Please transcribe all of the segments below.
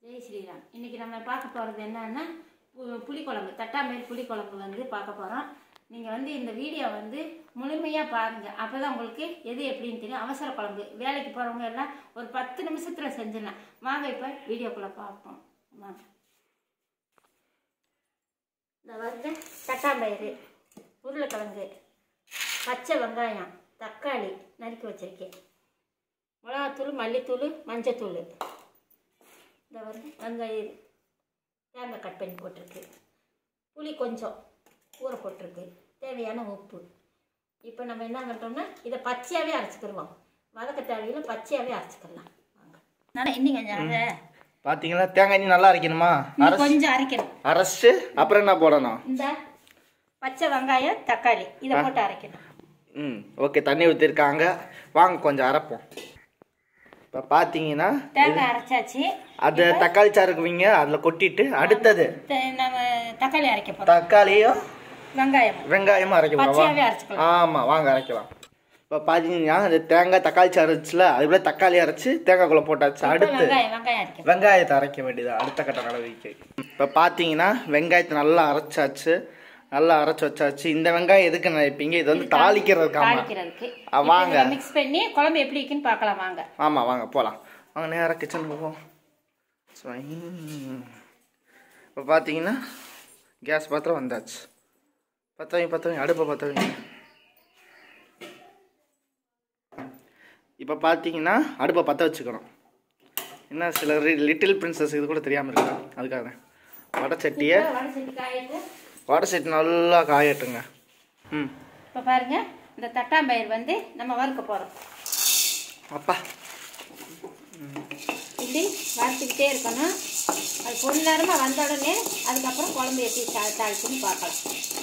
ஜெய் ஸ்ரீராம் இன்னைக்கு நம்ம பார்க்க போகிறது என்னன்னா பு- புளிக்குழம்பு தட்டாமேல் புளிக்குழம்பு வந்து பார்க்க போகிறோம் நீங்கள் வந்து இந்த வீடியோ வந்து முழுமையாக பாருங்கள் அப்போ தான் உங்களுக்கு எது எப்படின்னு தெரியும் அவசர குழம்பு வேலைக்கு போகிறவங்க எல்லாம் ஒரு பத்து நிமிஷத்தில் செஞ்சிடலாம் வாங்க இப்போ வீடியோக்குள்ளே பார்ப்போம் வாங்க இந்த வந்து தட்டாம்பயிறு உருளைக்கிழங்கு பச்சை வெங்காயம் தக்காளி நறுக்கி வச்சிருக்கேன் மிளகாத்தூள் மல்லித்தூள் மஞ்சத்தூள் இந்த வந்து வெங்காயம் தேங்காய் கட் பண்ணி போட்டிருக்கு புளி கொஞ்சம் ஊற போட்டிருக்கு தேவையான உப்பு இப்போ நம்ம என்ன பண்ணுறோம்னா இதை பச்சையாகவே அரைச்சிக்கிடுவோம் வதக்க தேவையில்ல பச்சையாகவே அரைச்சிக்கலாம் வாங்க நல்லா இன்னும் கொஞ்சம் அரை பாத்தீங்களா தேங்காய் எண்ணெய் நல்லா அரைக்கணுமா இன்னும் கொஞ்சம் அரைக்கணும் அரைச்சிட்டு அப்புறம் என்ன போடணும் இந்த பச்சை வெங்காயம் தக்காளி இதை போட்டு அரைக்கணும் ம் ஓகே தண்ணி ஊற்றிருக்காங்க வாங்க கொஞ்சம் அரைப்போம் இப்போ பார்த்தீங்கன்னா தேங்காய் அரைச்சாச்சு அது தக்காளி சாறுக்குவீங்க அதில் கொட்டிட்டு அடுத்தது த- நம்ம தக்காளி அரைக்க போகிறோம் தக்காளியும் வெங்காயம் வெங்காயமும் அரைக்க பச்சையாவே போகிறோம் அரைச்சிக்கலாம் ஆமாம் வாங்க அரைக்கலாம் இப்போ பார்த்தீங்கன்னா அது தேங்காய் தக்காளி சாறு இருந்துச்சுல அதுக்குள்ள தக்காளி அரைச்சி தேங்காய்க்குள்ளே போட்டாச்சு இப்போ அடுத்து வெங்காயம் வெங்காயம் அரைக்க வெங்காயத்தை அரைக்க வேண்டியது அடுத்த கட்ட நடவடிக்கை இப்போ பார்த்தீங்கன்னா வெங்காயத்தை நல்லா அரைச்சாச்சு நல்லா அரைச்சு வச்சாச்சு இந்த வெங்காயம் எதுக்கு நினைப்பீங்க இது வந்து தாளிக்கிறதுக்காம தாளிக்கிறதுக்கு ஆ, வாங்க. மிக்ஸ் பண்ணி குழம்பு எப்படி இருக்குன்னு பார்க்கலாம் வாங்க ஆமாம் வாங்க போகலாம் வாங்க நேராக கிச்சனுக்கு போவோம் இப்போ பார்த்தீங்கன்னா கேஸ் பாத்திரம் வந்தாச்சு பத்தவங்க பத்தவங்க அடுப்பை பத்தவங்க இப்போ பார்த்தீங்கன்னா அடுப்பை பற்ற வச்சுக்கணும் என்ன சில லிட்டில் பிரின்சஸ் இது கூட தெரியாமல் இருக்கா அதுக்காக தான் வடை சட்டியை இப்போ வடை சட்டி காயிட்டு வடை சட்டி நல்லா காயட்டுங்க ம் இப்போ பாருங்க இந்த தட்டாம்பயிர் வந்து நம்ம வறுக்க போகிறோம் அப்பா இப்படி வறுத்துக்கிட்டே இருக்கணும் அது கொஞ்ச நேரமாக வந்த உடனே அதுக்கப்புறம் குழம்பு எப்படி தா- தாளிச்சுன்னு பார்க்கலாம்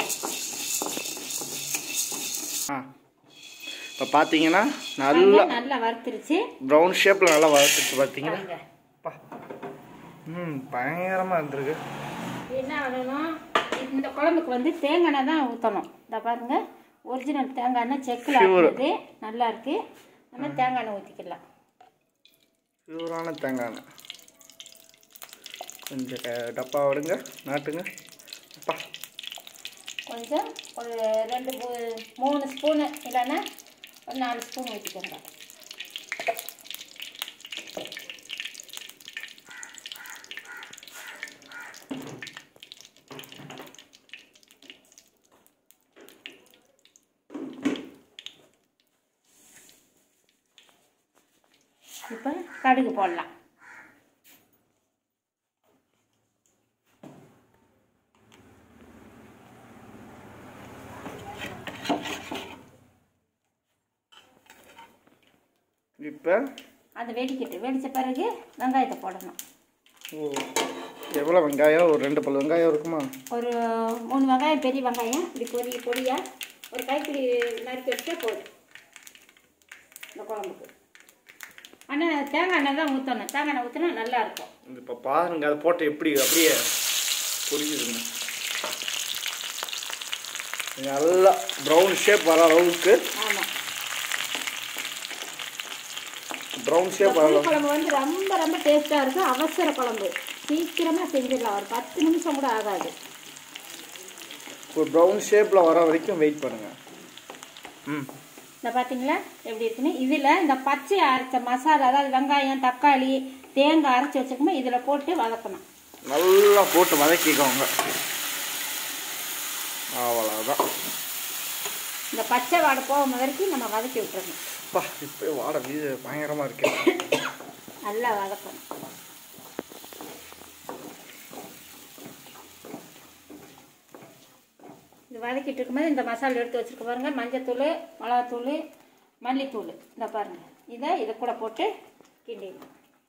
ஆ இப்போ பார்த்தீங்கன்னா நல்லா பாருங்க, நல்லா வறுத்துருச்சு ப்ரௌன் ஷேப்பில் நல்லா வளர்த்துச்சு பார்த்தீங்கன்னா பாருங்க அப்பா ம் பயங்கரமாக இருந்திருக்கு என்ன பண்ணணும் இந்த குழம்புக்கு வந்து தேங்காய் எண்ணெய் தான் ஊற்றணும் இந்த பாருங்க ஒரிஜினல் தேங்காய் எண்ணெய் செக்கில் Pure. ஆக்குறது நல்லா இருக்கு நம்ம தேங்காய் எண்ணெய் ஊற்றிக்கலாம் பியூரான தேங்காய் எண்ணெய். கொஞ்சம் க- டப்பா விடுங்க நாட்டுங்க அப்பா கொஞ்சம் ஒரு ரெண்டு மூ- மூணு ஸ்பூனு இல்லைன்னா ஒரு நாலு ஸ்பூன் ஊற்றிக்கோங்க இப்போ கடுகு போடலாம் இப்போ அது வெடிக்கட்டு வெடித்த பிறகு வெங்காயத்தை போடணும் ஓ எவ்வளோ வெங்காயம் ஒரு ரெண்டு பல் வெங்காயம் இருக்குமா ஒரு மூணு வெங்காயம் பெரிய வெங்காயம் இப்படி பொடி பொடியாக ஒரு கைப்பிடி நறுக்கி வச்சா போதும் இந்த குழம்புக்கு ஆனால் தேங்காய் எண்ணெய் தான் ஊற்றணும் தேங்காய் எண்ணெய் ஊற்றினா நல்லாயிருக்கும் இப்போ பாருங்க அதை போட்டு எப்படி அப்படியே பொரியுதுங்க நல்லா ப்ரௌன் ஷேப் வர அளவுக்கு ஆமாம் ப்ரௌன் ஷேப் வர அளவுக்கு குழம்பு வந்து ரொம்ப ரொம்ப டேஸ்ட்டாக இருக்கும் அவசர குழம்பு சீக்கிரமாக செஞ்சிடலாம் ஒரு பத்து நிமிஷம் கூட ஆகாது ஒரு ப்ரௌன் ஷேப்பில் வர வரைக்கும் வெயிட் பண்ணுங்க ம் இந்த பார்த்தீங்களா எப்படி இருக்குன்னு இதில் இந்த பச்சை அரைச்ச மசாலா அதாவது வெங்காயம் தக்காளி தேங்காய் அரைச்சி வச்சுக்கோமா இதில் போட்டு வதக்கணும் நல்லா போட்டு வதக்கிக்கோங்க அவ்வளோதான் இந்த பச்சை வாடை போகும் வரைக்கும் நம்ம வதக்கி விட்டுறணும் அப்பா இப்போ வாட வீடு பயங்கரமாக இருக்கு நல்லா வதக்கணும் இது வதக்கிட்டு இருக்கும்போது இந்த மசாலா எடுத்து வச்சிருக்க பாருங்க மஞ்சத்தூள் மிளகாத்தூள் மல்லித்தூள் இந்த பாருங்க இதை இதை கூட போட்டு கிண்டிடணும்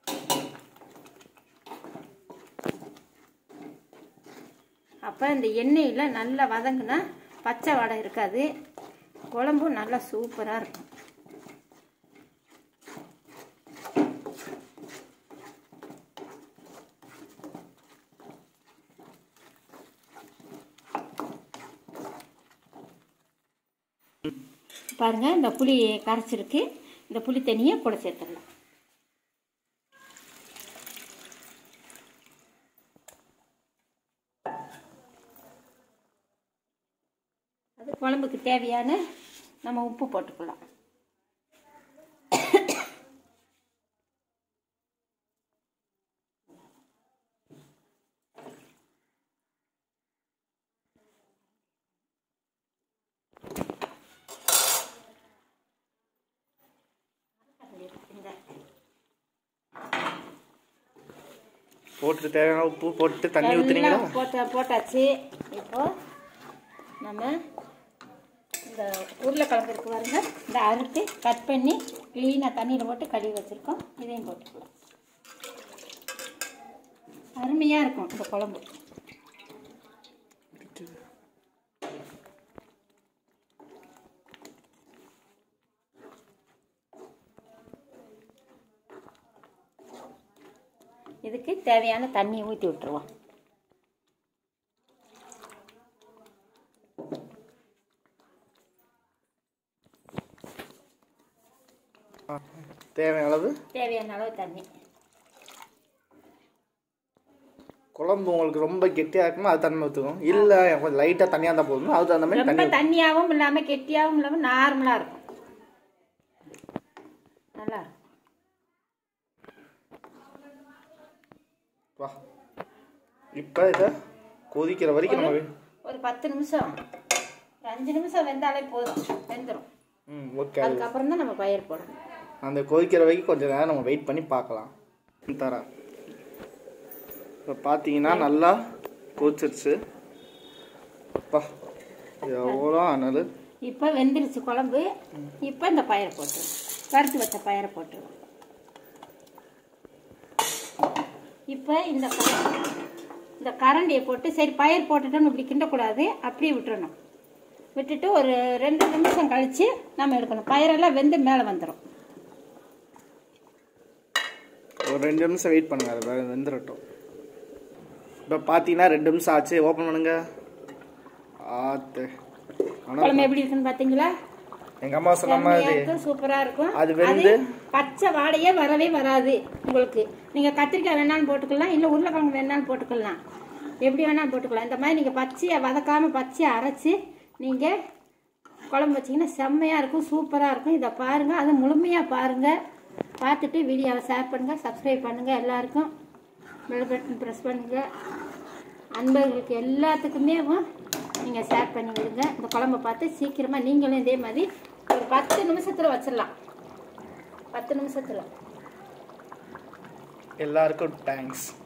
அப்போ இந்த எண்ணெயில் நல்லா வதங்குனா பச்சை வடை இருக்காது குழம்பும் நல்லா சூப்பராக இருக்கும் பாருங்க இந்த புளி கரைச்சிருக்கு இந்த புளி தண்ணியை கூட சேர்த்துடலாம் அது குழம்புக்கு தேவையான நம்ம உப்பு போட்டுக்கலாம் இந்த போட்டு தேவையான உப்பு போட்டு தண்ணி ஊற்றுனீங்களா எல்லாம் போட்ட போட்டாச்சு இப்போ நம்ம இந்த உருளைக்கிழங்கு இருக்கு பாருங்க இந்த அறுத்து கட் பண்ணி க்ளீனாக தண்ணியில் போட்டு கழுவி வச்சுருக்கோம் இதையும் போட்டுக்கலாம் அருமையாக இருக்கும் இந்த குழம்பு இதுக்கு தேவையான தண்ணி ஊற்றி விட்டுருவோம் தேவையான அளவு தேவையான அளவு தண்ணி குழம்பு உங்களுக்கு ரொம்ப கெட்டியாக இருக்குமா அது தண்ணி ஊற்றுக்கும் இல்லை கொஞ்சம் லைட்டாக தண்ணியாக இருந்தால் போதும் அது அந்த மாதிரி ரொம்ப தண்ணி தண்ணியாகவும் இல்லாமல் கெட்டியாகவும் இல்லாமல் நார்மலாக இருக்கும் நல்லா இருக்கும் வா இப்போ இதை கொதிக்கிற வரைக்கும் நம்ம வே- ஒரு பத்து நிமிஷம் ஒரு அஞ்சு நிமிஷம் வெந்தாலே போதும் வெந்துடும் ம் ஓகே அது அதுக்கப்புறம் தான் நம்ம பயிர் போடணும் அந்த கொதிக்கிற வரைக்கும் கொஞ்சம் நேரம் நம்ம வெயிட் பண்ணி பார்க்கலாம் தரேன் இப்போ பார்த்தீங்கன்னா நல்லா கொதிச்சிருச்சு அப்பா எவ்வளோ அனல் இப்போ வெந்துருச்சு குழம்பு இப்போ இந்த பயிரை போட்டுருவோம் வறுத்து வச்ச பயிரை போட்டுருவோம் இப்போ இந்த க- இந்த கரண்டியை போட்டு சரி பயிர் போட்டுட்டோம்னு இப்படி கிண்டக்கூடாது அப்படியே விட்டுறணும் விட்டுட்டு ஒரு ரெண்டு நிமிஷம் கழித்து நம்ம எடுக்கணும் பயிரெல்லாம் வெந்து மேலே வந்துடும் ஒரு ரெண்டு நிமிஷம் வெயிட் பண்ணுங்க அது வெ- வெந்துடட்டும் இப்போ பார்த்தீங்கன்னா ரெண்டு நிமிஷம் ஆச்சு ஓப்பன் பண்ணுங்க ஆத்து ஆனால் குழம்பு எப்படி இருக்குன்னு பார்த்தீங்களா எங்கள் அம்மா சொன்ன செம்மையா மாதிரி இருக்கும் சூப்பரா இருக்கும் அது வெந்து பச்சை வாடையே வரவே வராது உங்களுக்கு நீங்க கத்திரிக்காய் வேணாலும் போட்டுக்கலாம் இல்ல உருளைக்கிழங்கு வேணாலும் போட்டுக்கலாம் எப்படி வேணாலும் போட்டுக்கலாம் இந்த மாதிரி நீங்க பச்சையை வதக்காம பச்சையை அரைச்சு நீங்க குழம்பு வச்சீங்கன்னா செம்மையா இருக்கும் சூப்பரா இருக்கும் இதை பாருங்க அது முழுமையா பாருங்க பார்த்துட்டு வீடியோவை ஷேர் பண்ணுங்க சப்ஸ்கிரைப் பண்ணுங்க எல்லாருக்கும் பெல் பட்டன் ப்ரெஸ் பண்ணுங்க அன்பர்களுக்கு எல்லாத்துக்குமே நீங்கள் ஷேர் பண்ணி விடுங்க இந்த குழம்பை பார்த்து சீக்கிரமாக நீங்களும் இதே மாதிரி ஒரு பத்து நிமிஷத்தில் வச்சிடலாம் பத்து நிமிஷத்தில் எல்லாருக்கும் தேங்க்ஸ்